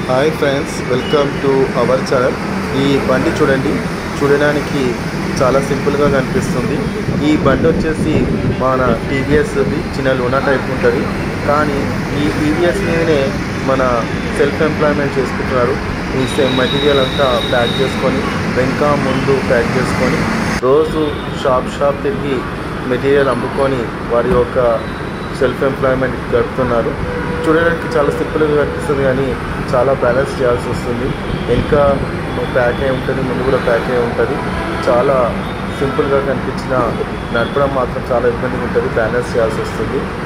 hi friends welcome to our channel ఈ బండి చూడండి చూడడానికి చాలా సింపుల్గా కనిపిస్తుంది ఈ బండి వచ్చేసి మన టీవీఎస్ది చిన్న లూనా టైప్ ఉంటుంది కానీ ఈ టీవీఎస్ మీదనే మన సెల్ఫ్ ఎంప్లాయ్మెంట్ చేసుకుంటున్నారు ఈ సేమ్ మెటీరియల్ అంతా ప్యాక్ చేసుకొని వెనక ముందు ప్యాక్ చేసుకొని రోజు షాప్ షాప్ తిరిగి మెటీరియల్ అమ్ముకొని వారి యొక్క సెల్ఫ్ ఎంప్లాయ్మెంట్ గడుపుతున్నారు చూడడానికి చాలా సింపుల్గా కనిపిస్తుంది కానీ చాలా బ్యాలెన్స్ చేయాల్సి వస్తుంది వెనుక ప్యాక్ అయి ఉంటుంది ముందు కూడా ప్యాక్ అయి ఉంటుంది చాలా సింపుల్గా కనిపించిన నడపడం మాత్రం చాలా ఇబ్బందిగా ఉంటుంది బ్యాలెన్స్ చేయాల్సి వస్తుంది